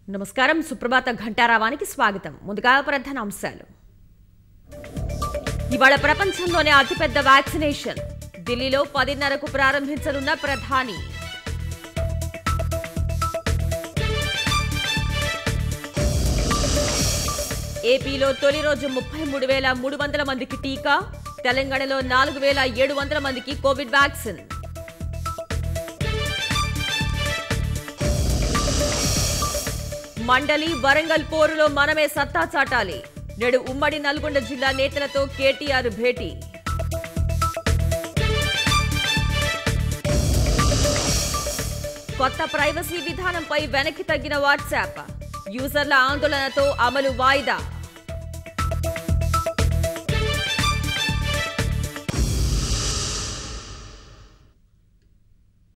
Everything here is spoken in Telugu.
నమస్కారం సుప్రభాత ఘంటారావానికి స్వాగతం ముందుగా ప్రధాన అంశాలు ఇవాళ ప్రపంచంలోనే అతిపెద్ద వ్యాక్సినేషన్ ఢిల్లీలో పదిన్నరకు ప్రారంభించనున్న ప్రధాని ఏపీలో తొలి రోజు ముప్పై మూడు వేల మూడు వందల మందికి టీకా తెలంగాణలో నాలుగు వేల ఏడు వందల మందికి కోవిడ్ వ్యాక్సిన్ మండలి వరంగల్ పోరులో మనమే సత్తా చాటాలి నేడు ఉమ్మడి నల్గొండ జిల్లా నేతలతో కేటీఆర్ భేటీ కొత్త ప్రైవసీ విధానంపై వెనక్కి తగ్గిన వాట్సాప్ యూజర్ల ఆందోళనతో అమలు వాయిదా